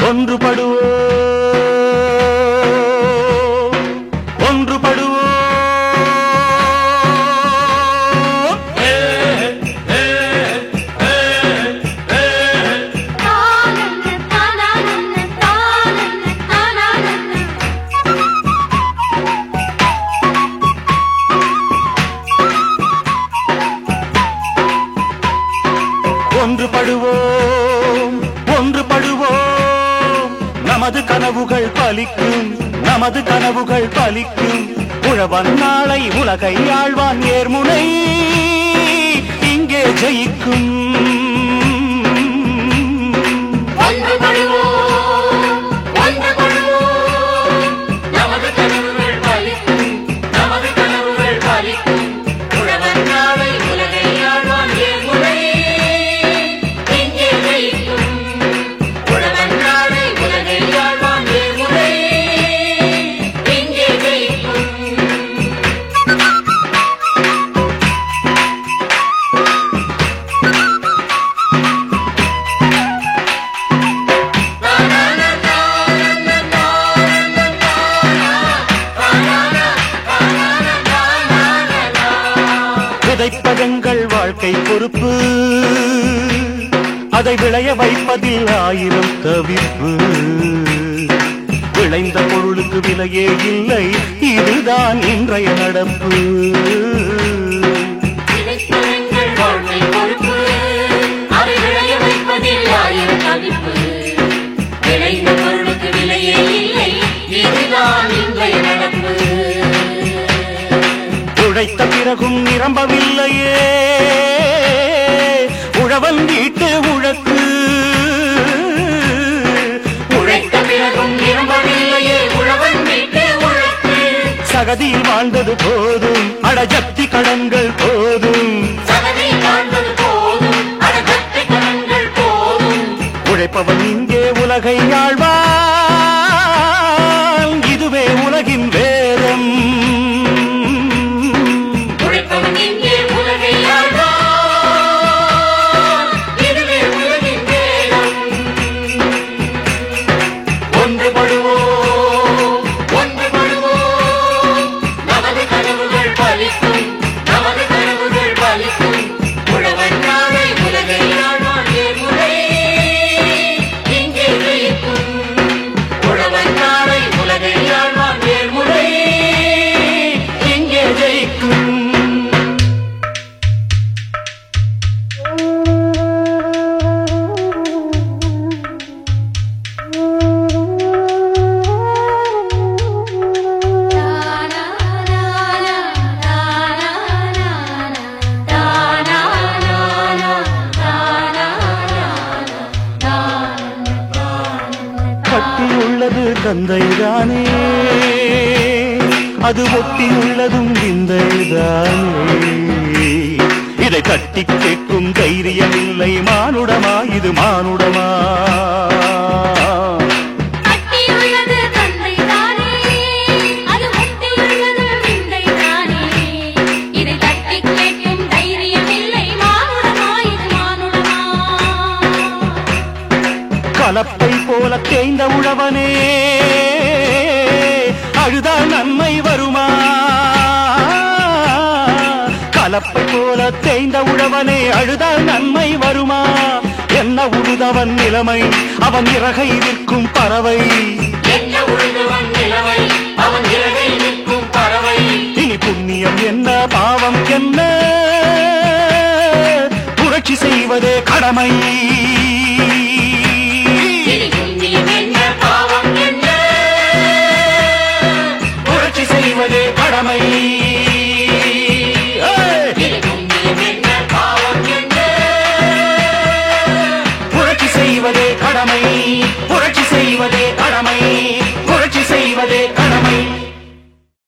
ஒன்றுபடுவோம் ஒன்றுபடுவோம் தானன்ன தானானன்ன தானன்ன தானானன்ன ஒன்றுபடுவோம் ஒன்றுபடுவோம் நமது கனவுகள் பலிக்கும் நமது கனவுகள் பலிக்கும் உழவன் நாளை உலகை ஆழ்வான் ஏர்முனை இங்கே ஜெயிக்கும் ஒன்றுபடுவோம் ஒன்றுபடுவோம் நமது கனவுகள் பலிக்கும் நமது கனவுகள் பலிக்கும் உழவன் நாளை உலகை ஆழ்வான் ஏமுறை இங்கே ஜெயிக்கும் உழவன் நாளை உலகை ஆழ்வான் ஏமுறை இங்கே ஜெயிக்கும் விதைப்பதங்கள் வாழ்க்கை பொறுப்பு அதை விளைய வைப்பதில் ஆயிரம் தவிப்பு விளைந்த பொருளுக்கு விலையே இல்லை இதுதான் இன்றைய நடப்பு விதைப்பதங்கள் வாழ்க்கை பொறுப்பு அதை விளைய வைப்பதில் ஆயிரம் தவிப்பு விளைந்த பொருளுக்கு விலையே இல்லை இதுதான் இன்றைய நடப்பு உழைத்த பிறகும் நிரம்பவில்லையே உழவன் வீட்டு உழக்கு உழைத்த பிறகும் நிரம்பவில்லையே உழவன் வீட்டு உழைப்பு சகதியில் வாழ்ந்தது போதும் அடஜப்தி கடன்கள் போதும் சகதி வாழ்ந்தது போதும் அடகத்தை கணங்கள் போதும் உழைப்பவன் இங்கே உலகை ஆழ்வான் இதுவே உலகின் வேதம் உழைப்பவன் இங்கே உலகை ஆழ்வான் இதுவே உலகின் வேதம் ஒன்றுபடுவோம் ஒன்றுபடுவோம் நமது கனவுகள் பலிக்கும் நமது கனவுகள் பலிக்கும் உழவன் நாளை உலகை ஆழ்வான் ஏமுறை இங்கே ஜெயிக்கும் உழவன் நாளை உலகை ஆழ்வான் ஏமுறை இங்கே ஜெயிக்கும் கட்டியுள்ளது தந்தைதானே அது ஒட்டியுள்ளதும் விந்தைதானே இதை தட்டி கேட்கும் தைரியம் இல்லை மானுடமா இது மானுடமா கட்டியுள்ளது தந்தைதானே அது முட்டியுள்ளது விந்தைதானே இதை தட்டி கேட்கும் தைரியம் இல்லை மானுடமா இது மானுடமா கலப்பை போல தேய்ந்த உழவனே அழுதால் நன்மை வருமா கலப்பை போல தேய்ந்த உழவனே அழுதால் நன்மை வருமா என்ன உழுதவன் நிலைமை அவன் இறகை விற்கும் பறவை என்ன உழுதவன் நிலவை அவன் இறகை நிற்கும் பறவை இனி புண்ணியம் என்ன பாவம் என்ன புரட்சி செய்வதே கடமை